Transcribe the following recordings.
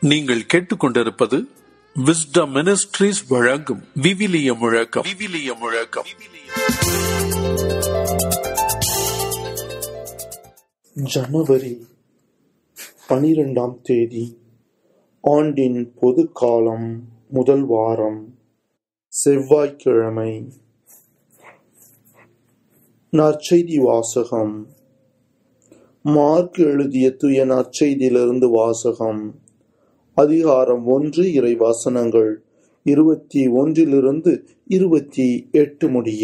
நீங்கள் கேட்டுக்கொண்டிருப்பது wisdom ministries வழங்கும் விவிலிய முழக்கம் விவிலிய முழக்கம் ஜனவரி பனிரெண்டாம் தேதி ஆண்டின் பொது காலம் முதல் வாரம் செவ்வாய்க்கிழமை நற்செய்தி வாசகம் மார்க் எழுதிய துய நற்செய்தியிலிருந்து வாசகம் அதிகாரம் ஒன்று இறை வசனங்கள் இருபத்தி ஒன்றிலிருந்து இருபத்தி எட்டு முடிய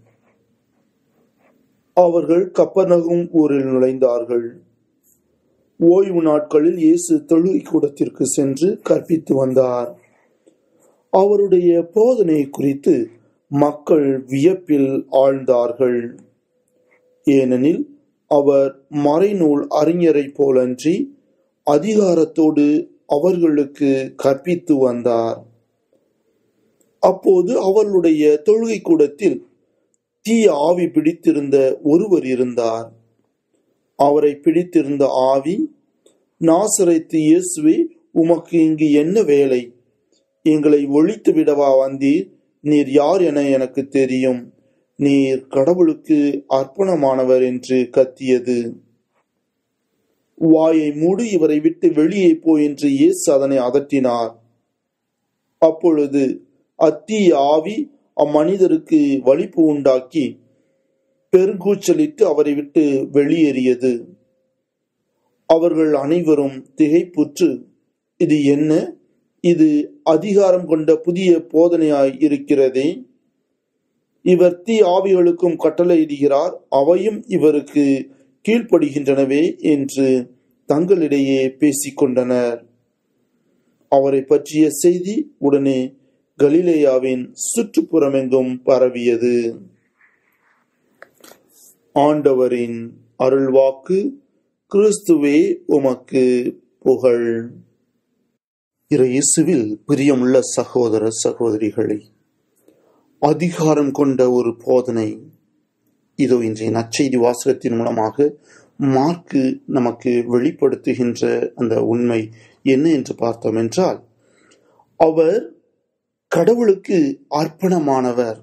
அவர்கள் கப்பநகும் ஊரில் நுழைந்தார்கள் ஓய்வு நாட்களில் இயேசு தொழுகை கூடத்திற்கு சென்று கற்பித்து வந்தார் அவருடைய போதனை குறித்து மக்கள் வியப்பில் ஆழ்ந்தார்கள் ஏனெனில் அவர் மறைநூல் அறிஞரைப் போலன்றி அதிகாரத்தோடு அவர்களுக்கு கற்பித்து வந்தார் அப்போது அவர்களுடைய தொழுகை கூடத்தில் தீய ஆவி பிடித்திருந்த ஒருவர் இருந்தார் அவரை பிடித்திருந்த ஆவி நாசரைத்து இயேசுவே உமக்கு இங்கு என்ன வேலை எங்களை ஒழித்து விடவா வந்தீர் நீர் யார் என எனக்கு தெரியும் நீர் கடவுளுக்கு அர்ப்பணமானவர் என்று கத்தியது வாயை மூடி இவரை விட்டு வெளியே போ என்று இயேசு அதனை அதட்டினார் அப்பொழுது அத்தீய ஆவி அம்மனிதருக்கு வலிப்பு உண்டாக்கி பெருங்கூச்சலிட்டு அவரை விட்டு வெளியேறியது அவர்கள் அனைவரும் திகைப்புற்று இது என்ன இது அதிகாரம் கொண்ட புதிய போதனையாய் இருக்கிறதே இவர் தீ ஆவிகளுக்கும் கட்டளையிடுகிறார் அவையும் இவருக்கு கீழ்ப்படுகின்றனவே என்று தங்களிடையே பேசிக்கொண்டனர் அவரை பற்றிய செய்தி உடனே கலிலேயாவின் சுற்றுப்புறமெங்கும் பரவியது ஆண்டவரின் அருள்வாக்கு கிறிஸ்துவே உமக்கு புகழ் இயேசுவில் பிரியமுள்ள சகோதர சகோதரிகளை அதிகாரம் கொண்ட ஒரு போதனை இதோ இன்றைய நற்செய்தி வாசகத்தின் மூலமாக மார்க்கு நமக்கு வெளிப்படுத்துகின்ற அந்த உண்மை என்ன என்று பார்த்தோம் என்றால் அவர் கடவுளுக்கு அர்ப்பணமானவர்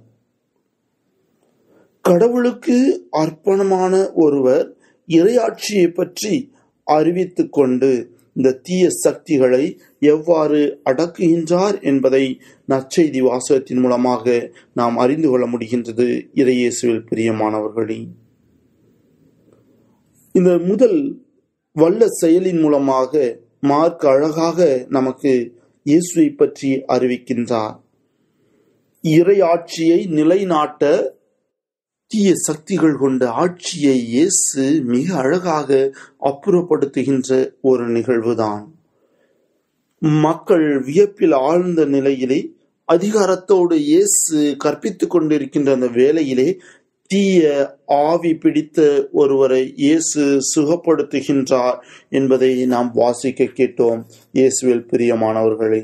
கடவுளுக்கு அர்ப்பணமான ஒருவர் இறையாட்சியை பற்றி அறிவித்துக் கொண்டு இந்த தீய சக்திகளை எவ்வாறு அடக்குகின்றார் என்பதை நற்செய்தி வாசகத்தின் மூலமாக நாம் அறிந்து கொள்ள முடிகின்றது இறையேசுவில் பிரியமானவர்களே இந்த முதல் வல்ல செயலின் மூலமாக மார்க் அழகாக நமக்கு இயேசுவை பற்றி அறிவிக்கின்றார் இறை ஆட்சியை நிலைநாட்ட தீய சக்திகள் கொண்ட ஆட்சியை இயேசு மிக அழகாக அப்புறப்படுத்துகின்ற ஒரு நிகழ்வுதான் மக்கள் வியப்பில் ஆழ்ந்த நிலையிலே அதிகாரத்தோடு இயேசு கற்பித்துக் கொண்டிருக்கின்ற அந்த வேளையிலே தீய ஆவி பிடித்த ஒருவரை இயேசு சுகப்படுத்துகின்றார் என்பதை நாம் வாசிக்க கேட்டோம் இயேசுவில் பிரியமானவர்களே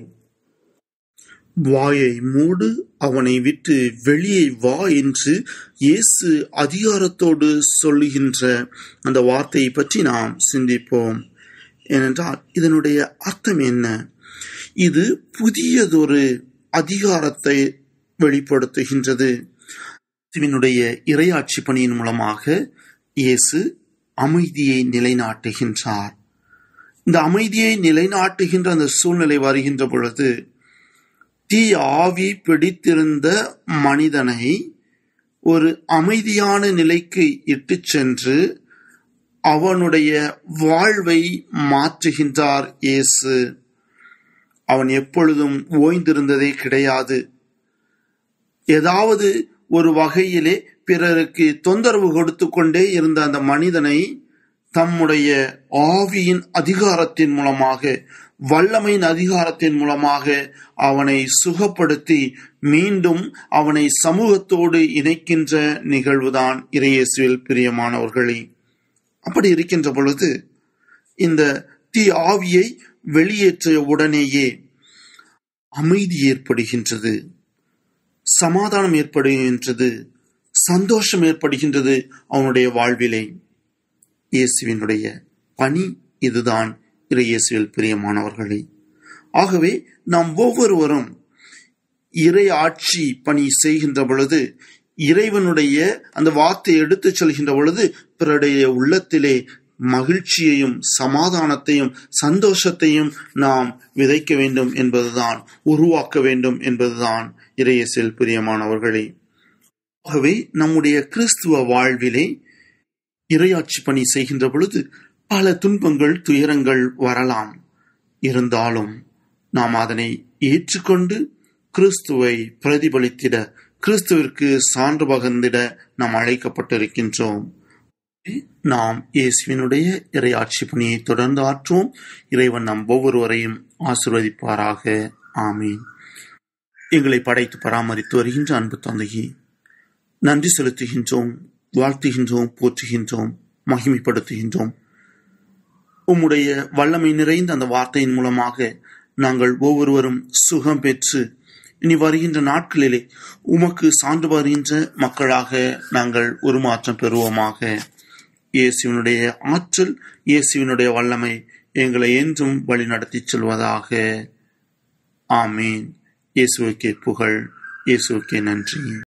வாயை மூடு அவனை விட்டு வெளியே வா என்று இயேசு அதிகாரத்தோடு சொல்லுகின்ற அந்த வார்த்தையை பற்றி நாம் சிந்திப்போம் ஏனென்றால் இதனுடைய அர்த்தம் என்ன இது புதியதொரு அதிகாரத்தை வெளிப்படுத்துகின்றது கிறிஸ்துவினுடைய இறையாட்சி பணியின் மூலமாக இயேசு அமைதியை நிலைநாட்டுகின்றார் இந்த அமைதியை நிலைநாட்டுகின்ற அந்த சூழ்நிலை வருகின்ற பொழுது தீ ஆவி பிடித்திருந்த மனிதனை ஒரு அமைதியான நிலைக்கு இட்டு சென்று அவனுடைய வாழ்வை மாற்றுகின்றார் இயேசு அவன் எப்பொழுதும் ஓய்ந்திருந்ததே கிடையாது ஏதாவது ஒரு வகையிலே பிறருக்கு தொந்தரவு கொடுத்து கொண்டே இருந்த அந்த மனிதனை தம்முடைய ஆவியின் அதிகாரத்தின் மூலமாக வல்லமையின் அதிகாரத்தின் மூலமாக அவனை சுகப்படுத்தி மீண்டும் அவனை சமூகத்தோடு இணைக்கின்ற நிகழ்வுதான் இறையேசுவில் பிரியமானவர்களே அப்படி இருக்கின்ற பொழுது இந்த தீ ஆவியை வெளியேற்றிய உடனேயே அமைதி ஏற்படுகின்றது சமாதானம் ஏற்படுகின்றது சந்தோஷம் ஏற்படுகின்றது அவனுடைய வாழ்விலே இயேசுவினுடைய பணி இதுதான் இறையேசுவில் பிரியமானவர்களே ஆகவே நாம் ஒவ்வொருவரும் இறை ஆட்சி பணி செய்கின்ற பொழுது இறைவனுடைய அந்த வார்த்தையை எடுத்துச் செல்கின்ற பொழுது பிறருடைய உள்ளத்திலே மகிழ்ச்சியையும் சமாதானத்தையும் சந்தோஷத்தையும் நாம் விதைக்க வேண்டும் என்பதுதான் உருவாக்க வேண்டும் என்பதுதான் இறையசில் பிரியமானவர்களே ஆகவே நம்முடைய கிறிஸ்துவ வாழ்விலே இறையாட்சி பணி செய்கின்ற பொழுது பல துன்பங்கள் துயரங்கள் வரலாம் இருந்தாலும் நாம் அதனை ஏற்றுக்கொண்டு கிறிஸ்துவை பிரதிபலித்திட கிறிஸ்துவிற்கு சான்று பகர்ந்திட நாம் அழைக்கப்பட்டிருக்கின்றோம் நாம் இயேசுவினுடைய இறையாட்சி பணியை தொடர்ந்து ஆற்றுவோம் இறைவன் நம் ஒவ்வொருவரையும் ஆசிர்வதிப்பாராக ஆமீன் எங்களை படைத்து பராமரித்து வருகின்ற அன்பு தந்தையே நன்றி செலுத்துகின்றோம் வாழ்த்துகின்றோம் போற்றுகின்றோம் மகிமைப்படுத்துகின்றோம் உம்முடைய வல்லமை நிறைந்த அந்த வார்த்தையின் மூலமாக நாங்கள் ஒவ்வொருவரும் சுகம் பெற்று இனி வருகின்ற நாட்களிலே உமக்கு சான்று வருகின்ற மக்களாக நாங்கள் உருமாற்றம் பெறுவோமாக இயேசுவினுடைய ஆற்றல் இயேசுவினுடைய வல்லமை எங்களை என்றும் வழி நடத்திச் செல்வதாக ஆமீன் இயேசுவுக்கே புகழ் இயேசுவுக்கே நன்றி